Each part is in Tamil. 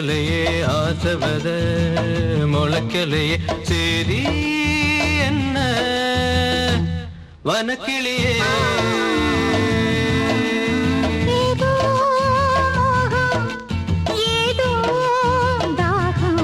நினைக்கலையே ஆசவத முளைக்கலையே சரி என்ன வனக்கிளியே ஏதோ மோகம், ஏதோ தாகம்.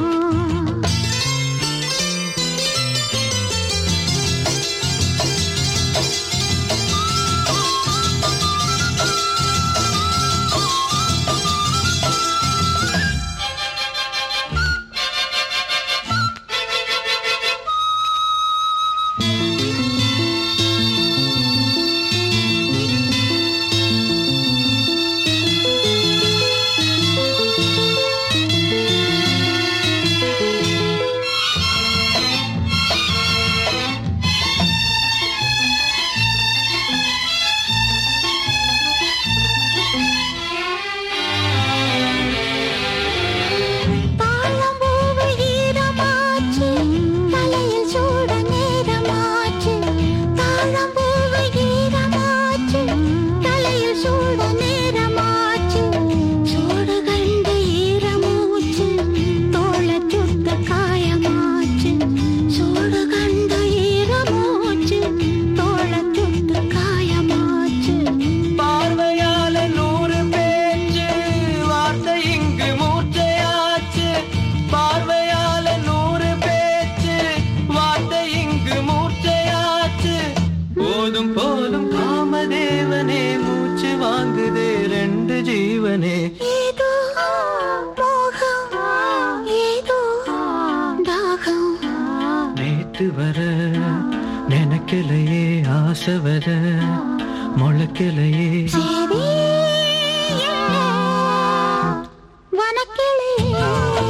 தாழம்பூவு ஈரமாச்சு, தலையில் சூட நேரமாச்சு. தாழம்பூவு ஈரமாச்சு, தலையில் சூட நேரமாச்சு. சூடு கண்டு ஈரமூச்சு, தோளைச் சுட்ட காயமாச்சு. சூடு கண்டு ஈரமூச்சு, தோளைச் சுட்ட காயமாச்சு. பார்வையால நூறு பேச்சு வார்த்தை இங்கு மூர்ச்சையாச்சு பார்வையால நூறு பேச்சு வார்த்தை இங்கு மூர்ச்சையாச்சு போதும் போதும் காமதேவனே மூச்சு வாங்குதே ரெண்டு ஜீவனே ஏதோ மோகம், ஏதோ தாகம். நேத்து வர நினைக்கலையே ஆசை வர முளைக்கலையே சரி, என்ன வனக்கிளியே.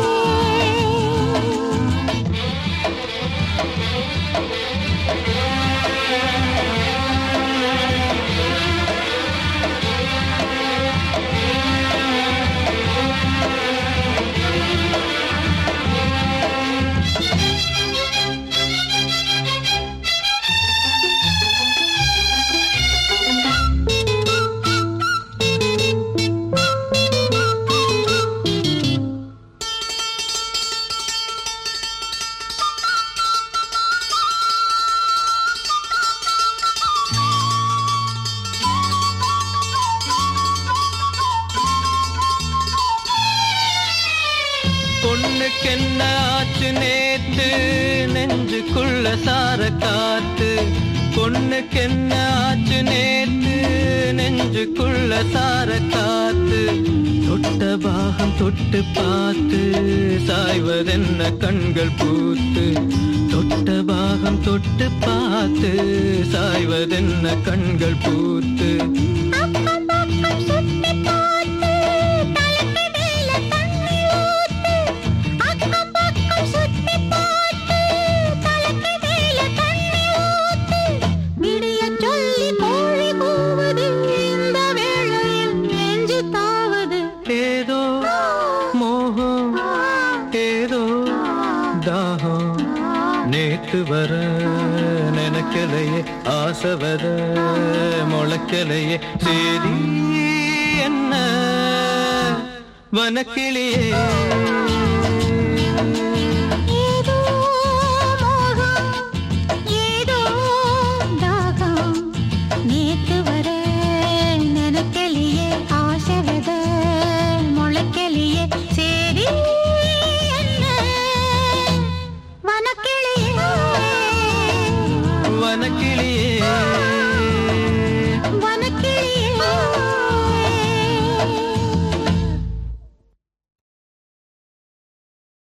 பொண்ணுக்கு என்ன ஆச்சு நேத்து நெஞ்சுக்குள்ள சார காத்து பொண்ணுக்கு என்ன ஆச்சு நேத்து நெஞ்சுக்குள்ள சார காத்து தொட்ட பாகம் தொட்டு பார்த்து சாய்வதென்ன கண்கள் பூத்து தொட்ட பாகம் தொட்டு பார்த்து சாய்வதென்ன கண்கள் பூத்து அக்கம் பக்கம் சுத்தி பார்த்து, தலைக்கு மேல தண்ணி ஊத்து. அக்கம் பக்கம் சுத்தி பார்த்து, தலைக்கு மேல தண்ணி ஊத்து. விடியச் சொல்லி கோழி கூவுது, இந்த வேளையில் நெஞ்சு தாவுது. ஏதோ மோகம் ஏதோ தாகம் நேத்து வர நினைக்கலையே ஆசை வர முளைக்கலையே சரி என்ன வனக்கிளியே